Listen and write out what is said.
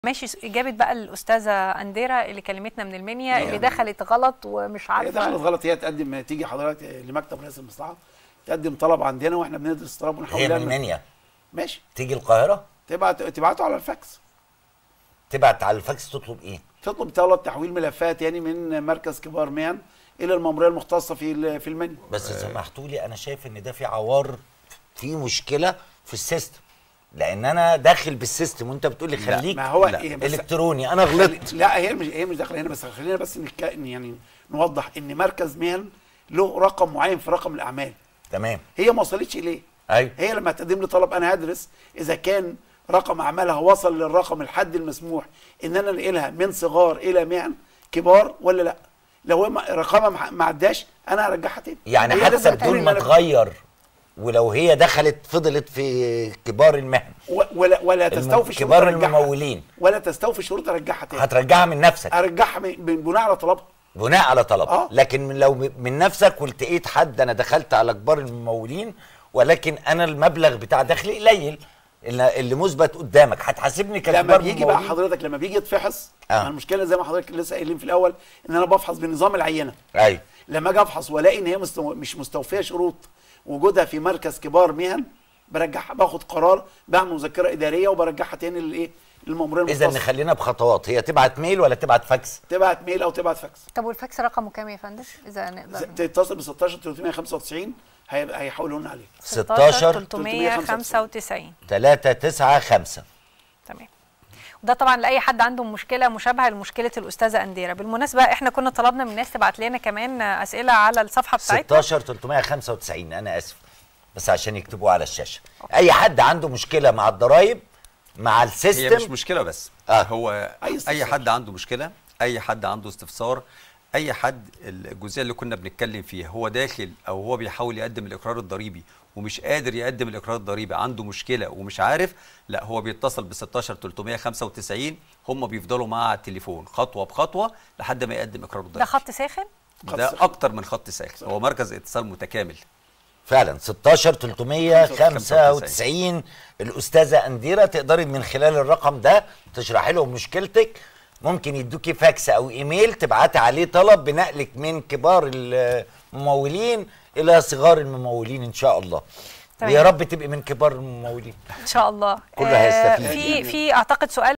ماشي س- اجابه بقى الاستاذه انديرا اللي كلمتنا من المنيا اللي يعني- دخلت غلط ومش هي عارفه دخلت غلط هي تقدم تيجي حضرتك لمكتب رئيس المصلحه تقدم طلب عندنا واحنا بندرس الطلب ونحاول هي من نعمل- المنيا ماشي تيجي القاهره تبعت تبعته على الفاكس تبعت على الفاكس تطلب ايه تطلب طلب تحويل ملفات يعني من مركز كبار مهن الى المأموريه المختصه في ال- في المنيا بس سمحتوا لي انا شايف ان ده في عوار في مشكله في السيستم لان انا داخل بالسيستم وانت بتقول لي خليك ما هو لا. إيه بس- الكتروني انا غلطت لا هي مش هي مش داخله هنا بس خلينا بس نتك... يعني نوضح ان مركز مهن له رقم معين في رقم الاعمال تمام هي ما وصلتش اليه ايوه هي لما تقدم لي طلب انا هدرس اذا كان رقم اعمالها وصل للرقم الحد المسموح ان انا انقلها من صغار الى مهن كبار ولا لا لو هي ما- رقمها ما- ما عداش انا هرجعها تاني يعني هي حتى لازم بدون تعمل ما ملف. تغير ولو هي دخلت فضلت في كبار المهن و- ولا ولا تستوفي شروط كبار أرجعها. الممولين ولا تستوفي شروط ارجعها تاني هترجعها من نفسك ارجعها من- من- بناء على طلبها بناء على طلب آه. لكن من لو من نفسك والتقيت حد انا دخلت على كبار الممولين ولكن انا المبلغ بتاع دخلي قليل اللي اللي مثبت قدامك هتحاسبني لما ككبار بيجي بقى ممولين حضرتك لما بيجي يتفحص آه. آه. المشكله زي ما حضرتك لسه قايلين في الاول ان انا بفحص بنظام العينه ايوه لما اجي افحص والاقي ان هي مستو... مش مستوفيه شروط وجودها في مركز كبار مهن برجعها باخد قرار بعمل مذكره اداريه وبرجعها تاني للايه للمأموريه اذا المختصه نخلينا بخطوات هي تبعت ميل ولا تبعت فاكس تبعت ميل او تبعت فاكس طب والفاكس رقمه كام يا فندم اذا ز- نقدر تتصل ب 16 395 هيبقى هيحولوا لنا عليه 16 395 395 تمام وده طبعا لاي حد عنده مشكله مشابهه لمشكله الاستاذه انديره بالمناسبه احنا كنا طلبنا من الناس تبعت لنا كمان اسئله على الصفحه بتاعتنا 16 395 انا اسف بس عشان يكتبوه على الشاشه اي حد عنده مشكله مع الضرايب مع هي مش السيستم مشكله بس آه. آه. هو أي اي, استفسار. أي حد عنده مشكله اي حد عنده استفسار اي حد الجزئيه اللي كنا بنتكلم فيها هو داخل او هو بيحاول يقدم الاقرار الضريبي ومش قادر يقدم الاقرار الضريبي عنده مشكله ومش عارف لا هو بيتصل ب 16 395 هم بيفضلوا معاه على التليفون خطوه بخطوه لحد ما يقدم اقرار ده الضريبي خط ساخن خط ده ساخن. اكتر من خط ساخن هو مركز اتصال متكامل فعلا 16 395 الاستاذه انديره تقدري من خلال الرقم ده تشرحي لهم مشكلتك ممكن يدوكي فاكس او ايميل تبعتي عليه طلب بنقلك من كبار الممولين الى صغار الممولين ان شاء الله تمام. ويا رب تبقي من كبار الممولين ان شاء الله كله آه، هيستفيد في يعني. في اعتقد سؤال